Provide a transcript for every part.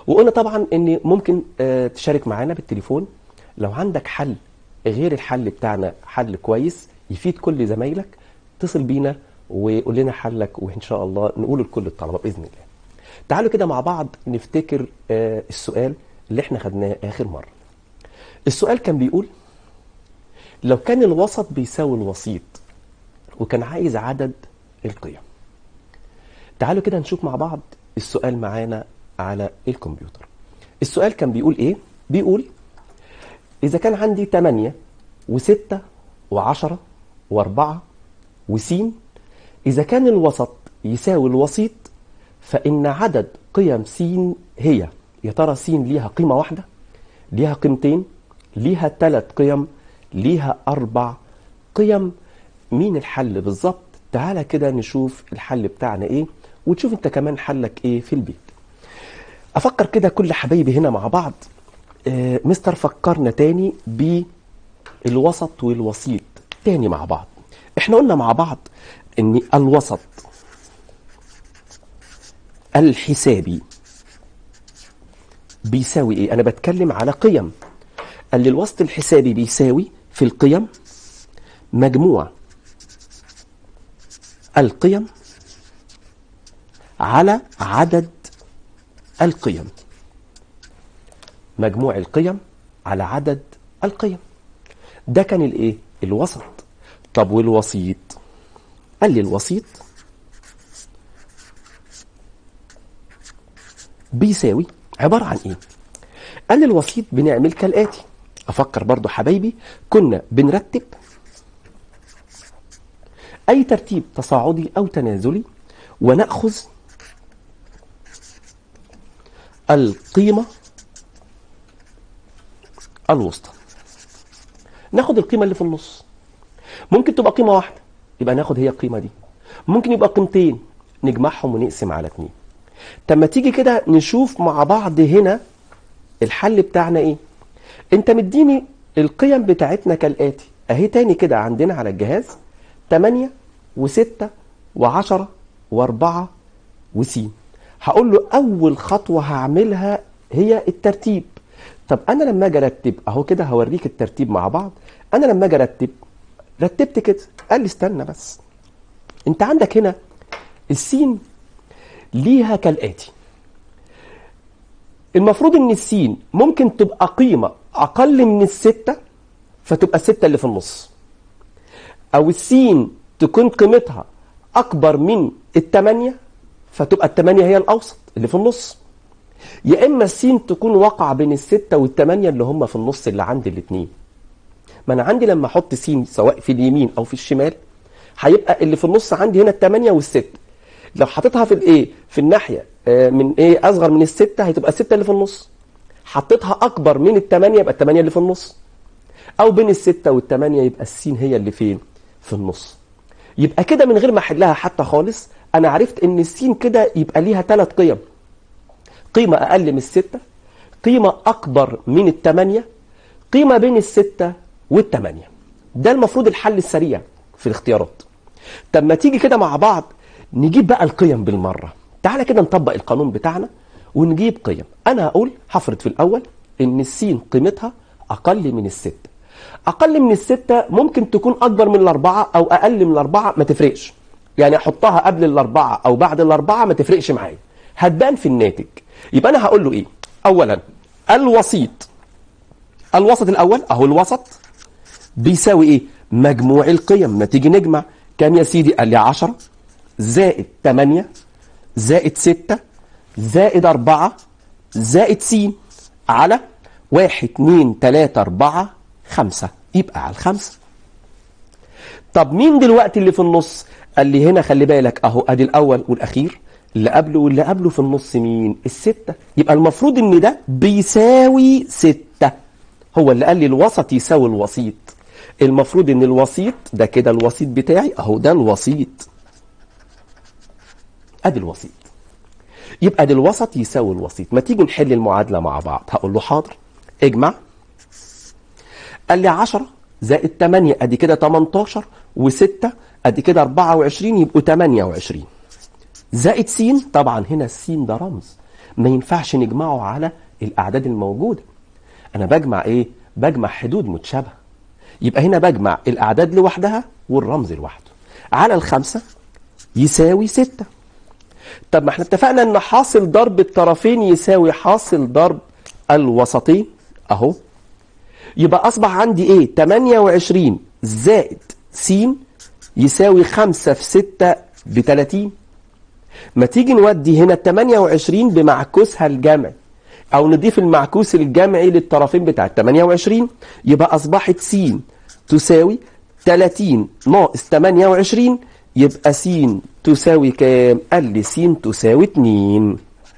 وقلنا طبعا ان ممكن آه، تشارك معانا بالتليفون لو عندك حل غير الحل بتاعنا حل كويس يفيد كل زمايلك اتصل بينا وقول لنا حلك وان شاء الله نقوله لكل الطلبه باذن الله. تعالوا كده مع بعض نفتكر آه، السؤال اللي احنا خدناه اخر مره. السؤال كان بيقول لو كان الوسط بيساوي الوسيط وكان عايز عدد القيم. تعالوا كده نشوف مع بعض السؤال معانا على الكمبيوتر. السؤال كان بيقول ايه؟ بيقول إذا كان عندي 8 و6 و10 و4 وس إذا كان الوسط يساوي الوسيط فإن عدد قيم س هي يا ترى س ليها قيمة واحدة؟ ليها قيمتين؟ ليها ثلاث قيم؟ ليها أربع قيم؟ مين الحل بالظبط؟ تعالى كده نشوف الحل بتاعنا إيه وتشوف أنت كمان حلك إيه في البيت. أفكر كده كل حبايبي هنا مع بعض آه، مستر فكرنا تاني بالوسط والوسيط تاني مع بعض احنا قلنا مع بعض ان الوسط الحسابي بيساوي ايه انا بتكلم على قيم قال لي الوسط الحسابي بيساوي في القيم مجموع القيم على عدد القيم مجموع القيم على عدد القيم ده كان الايه الوسط طب والوسيط قال لي الوسيط بيساوي عبارة عن ايه قال لي الوسيط بنعمل كالآتي افكر برضو حبايبي كنا بنرتب اي ترتيب تصاعدي او تنازلي ونأخذ القيمة الوسطى ناخد القيمة اللي في النص ممكن تبقى قيمة واحدة يبقى ناخد هي القيمة دي ممكن يبقى قيمتين نجمعهم ونقسم على اتنين طب ما تيجي كده نشوف مع بعض هنا الحل بتاعنا ايه انت مديني القيم بتاعتنا كالآتي اهي تاني كده عندنا على الجهاز 8 و6 و10 و4 وس هقول له اول خطوة هعملها هي الترتيب طب انا لما اجي ارتب اهو كده هوريك الترتيب مع بعض انا لما اجي ارتب رتبت كده قال لي استنى بس انت عندك هنا السين ليها كالاتي المفروض ان السين ممكن تبقى قيمة اقل من الستة فتبقى الستة اللي في النص او السين تكون قيمتها اكبر من التمانية فتبقى التمانية هي الاوسط اللي في النص يا اما السين تكون واقعة بين الستة والتمانية اللي هم في النص اللي عند الاتنين ما انا عندي لما احط سين سواء في اليمين او في الشمال هيبقى اللي في النص عندي هنا التمانية والستة لو حطيتها في الايه في الناحية آه، من ايه اصغر من الستة هتبقى الستة اللي في النص حطيتها اكبر من التمانية يبقى التمانية اللي في النص او بين الستة والتمانية يبقى السين هي اللي فين في النص يبقى كده من غير ما احلها حتى خالص انا عرفت ان السين كده يبقى ليها ثلاث قيم قيمة أقل من الستة قيمة أكبر من التمانية قيمة بين الستة والتمانية ده المفروض الحل السريع في الاختيارات طب ما تيجي كده مع بعض نجيب بقى القيم بالمرة تعالى كده نطبق القانون بتاعنا ونجيب قيم أنا هقول هفرض في الأول إن السين قيمتها أقل من الستة أقل من الستة ممكن تكون أكبر من الأربعة أو أقل من الأربعة ما تفرقش يعني أحطها قبل الأربعة أو بعد الأربعة ما تفرقش معايا هتبان في الناتج يبقى أنا هقول له إيه أولا الوسيط الوسط الأول أهو الوسط بيساوي إيه مجموع القيم ما تيجي نجمع كام يا سيدي قال لي 10 زائد 8 زائد 6 زائد 4 زائد س على 1 2 3 4 5 يبقى على الخمسة طب مين دلوقتي اللي في النص قال لي هنا خلي بالك اهو ادي الاول والاخير اللي قبله واللي قبله في النص مين الستة يبقى المفروض ان ده بيساوي ستة هو اللي قال لي الوسط يساوي الوسيط المفروض ان الوسيط ده كده الوسيط بتاعي اهو ده الوسيط ادي الوسيط يبقى ده الوسط يساوي الوسيط ما تيجي نحل المعادلة مع بعض هقول له حاضر اجمع قال لي 10 زائد 8 ادي كده 18 و6 ادي كده 24 يبقوا 28 زائد س طبعا هنا السين ده رمز ما ينفعش نجمعه على الأعداد الموجودة أنا بجمع إيه؟ بجمع حدود متشابهة يبقى هنا بجمع الأعداد لوحدها والرمز لوحده على الخمسة يساوي ستة طب ما احنا اتفقنا ان حاصل ضرب الطرفين يساوي حاصل ضرب الوسطين اهو يبقى اصبح عندي ايه 28 زائد س يساوي 5 في 6 ب 30 ما تيجي نودي هنا ال 28 بمعكوسها الجمعي او نضيف المعكوس الجمعي للطرفين بتاع ال 28 يبقى اصبحت س تساوي 30 ناقص 28 يبقى س تساوي كام؟ قال لي س تساوي 2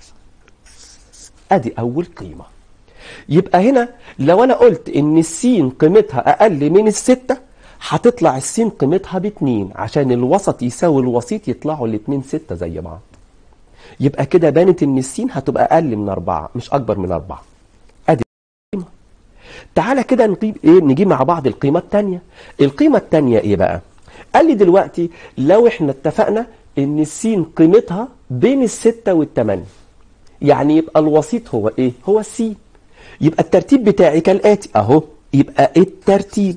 ادي اول قيمه يبقى هنا لو انا قلت ان السين قيمتها اقل من الستة هتطلع السين قيمتها باتنين عشان الوسط يساوي الوسيط يطلعوا الاتنين ستة زي بعض يبقى كده بانت ان السين هتبقى اقل من اربعة مش اكبر من اربعة ادي القيمة تعالى كده نجيب ايه نجيب مع بعض القيمة التانية القيمة التانية ايه بقى قال لي دلوقتي لو احنا اتفقنا ان السين قيمتها بين الستة والتمانية يعني يبقى الوسيط هو ايه هو السين يبقى الترتيب بتاعي كالآتي أهو يبقى الترتيب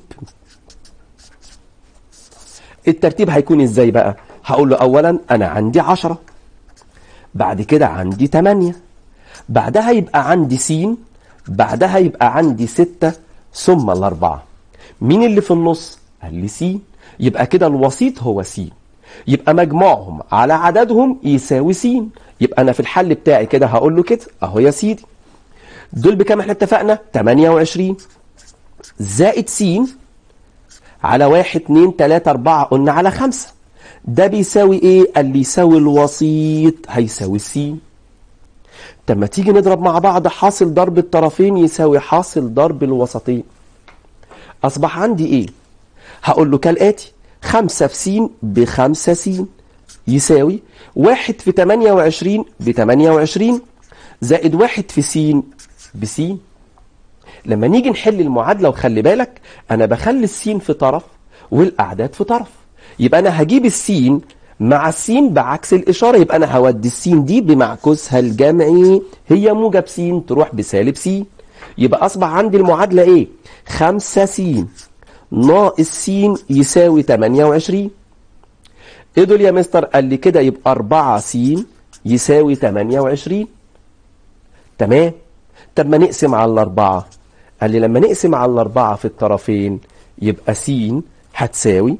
الترتيب هيكون إزاي بقى هقول له أولا أنا عندي عشرة بعد كده عندي تمانية بعدها يبقى عندي س بعدها يبقى عندي ستة ثم الأربعة مين اللي في النص قال لي س يبقى كده الوسيط هو س يبقى مجموعهم على عددهم يساوي س يبقى أنا في الحل بتاعي كده هقول له كده أهو يا سيدي دول بكام احنا اتفقنا 28 زائد س على واحد اتنين تلاتة اربعة قلنا على خمسة ده بيساوي ايه قال لي يساوي الوسيط هيساوي س طب ما تيجي نضرب مع بعض حاصل ضرب الطرفين يساوي حاصل ضرب الوسطين اصبح عندي ايه هقول له كالاتي خمسة في س بخمسة س يساوي واحد في تمانية وعشرين بتمانية وعشرين زائد واحد في س بس لما نيجي نحل المعادلة وخلي بالك أنا بخلي السين في طرف والأعداد في طرف يبقى أنا هجيب السين مع السين بعكس الإشارة يبقى أنا هودي السين دي بمعكوسها الجمعي هي موجب س تروح بسالب س يبقى أصبح عندي المعادلة إيه؟ خمسة س ناقص س يساوي 28 إيه دول يا مستر؟ قال لي كده يبقى 4 س يساوي 28 تمام طب ما نقسم على الأربعة قال لي لما نقسم على الأربعة في الطرفين يبقى س هتساوي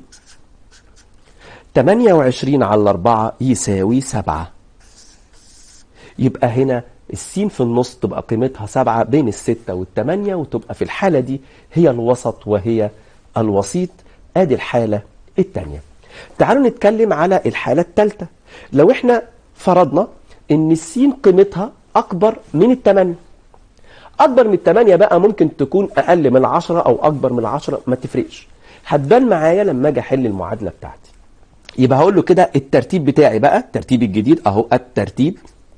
28 على الأربعة يساوي 7 يبقى هنا السين في النص تبقى قيمتها 7 بين الستة والتمانية وتبقى في الحالة دي هي الوسط وهي الوسيط ادي الحالة التانية تعالوا نتكلم على الحالة التالتة لو احنا فرضنا ان السين قيمتها اكبر من التمانية اكبر من التمانية بقى ممكن تكون اقل من العشرة او اكبر من العشرة ما تفرقش هتبان معايا لما اجي احل المعادلة بتاعتي يبقى هقول له كده الترتيب بتاعي بقى الترتيب الجديد اهو الترتيب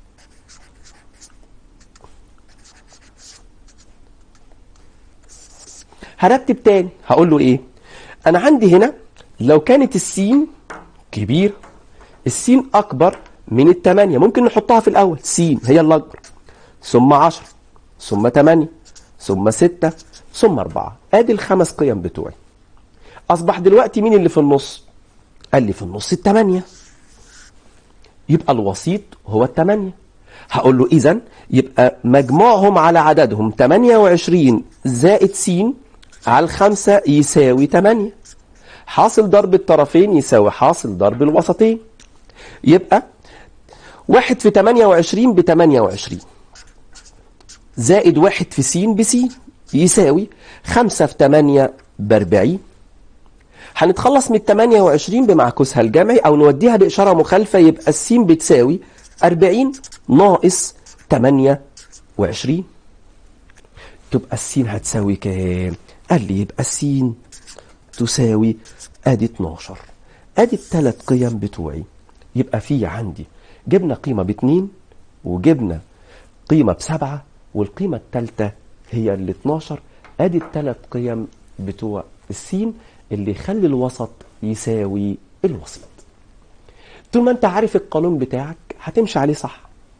هرتب تاني هقول له ايه انا عندي هنا لو كانت السين كبير السين اكبر من التمانية ممكن نحطها في الاول سين هي الاكبر ثم عشرة ثم تمانية ثم ستة ثم أربعة ادي الخمس قيم بتوعي اصبح دلوقتي مين اللي في النص قال لي في النص التمانية يبقى الوسيط هو التمانية هقول له إذا يبقى مجموعهم على عددهم 28 زائد س على الخمسة يساوي 8 حاصل ضرب الطرفين يساوي حاصل ضرب الوسطين يبقى واحد في 28 ب 28 زائد واحد في س بس يساوي 5 في 8 ب 40 هنتخلص من ال 28 بمعكوسها الجمعي او نوديها باشاره مخالفه يبقى الس بتساوي 40 ناقص 28 تبقى السين هتساوي كام؟ قال لي يبقى السين تساوي ادي 12 ادي الثلاث قيم بتوعي يبقى في عندي جبنا قيمه باتنين وجبنا قيمه بسبعه والقيمه الثالثه هي ال 12 ادي الثلاث قيم بتوع السين اللي يخلي الوسط يساوي الوسيط طول ما انت عارف القانون بتاعك هتمشي عليه صح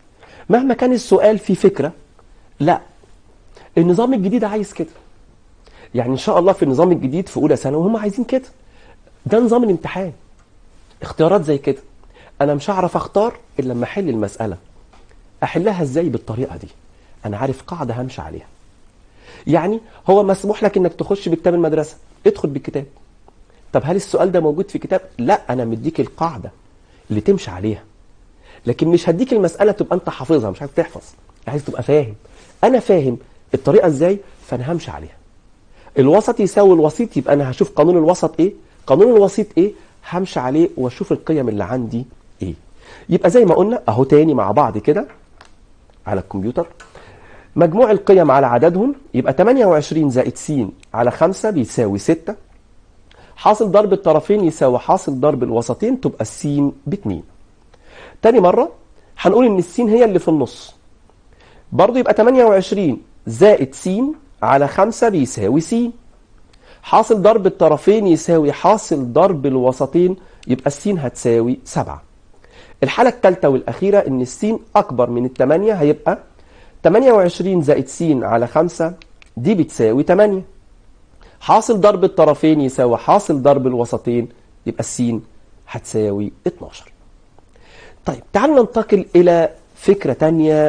مهما كان السؤال فيه فكرة لا النظام الجديد عايز كده يعني ان شاء الله في النظام الجديد في اولى ثانوي هم عايزين كده ده نظام الامتحان اختيارات زي كده انا مش هعرف اختار الا لما احل المساله احلها ازاي بالطريقه دي انا عارف قاعده همشي عليها يعني هو مسموح لك انك تخش بكتاب المدرسه ادخل بالكتاب طب هل السؤال ده موجود في كتاب لا انا مديك القاعده اللي تمشي عليها لكن مش هديك المساله تبقى انت حافظها مش عايز تحفظ عايز تبقى فاهم انا فاهم الطريقه ازاي فانا همشي عليها الوسط يساوي الوسيط يبقى انا هشوف قانون الوسط ايه قانون الوسيط ايه همشي عليه واشوف القيم اللي عندي ايه يبقى زي ما قلنا اهو تاني مع بعض كده على الكمبيوتر مجموع القيم على عددهم يبقى 28 زائد س على 5 بيساوي 6 حاصل ضرب الطرفين يساوي حاصل ضرب الوسطين تبقى الس ب 2 تاني مرة هنقول ان الس هي اللي في النص برضه يبقى 28 زائد س على 5 بيساوي س حاصل ضرب الطرفين يساوي حاصل ضرب الوسطين يبقى السين هتساوي 7 الحالة الثالثة والأخيرة إن السين أكبر من الثمانية هيبقى 28 زائد س على 5 دي بتساوي 8 حاصل ضرب الطرفين يساوي حاصل ضرب الوسطين يبقى السين هتساوي 12 طيب تعال ننتقل إلى فكرة تانية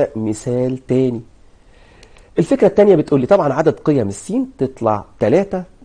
ومثال تاني الفكرة التانية بتقول لي طبعا عدد قيم السين تطلع 3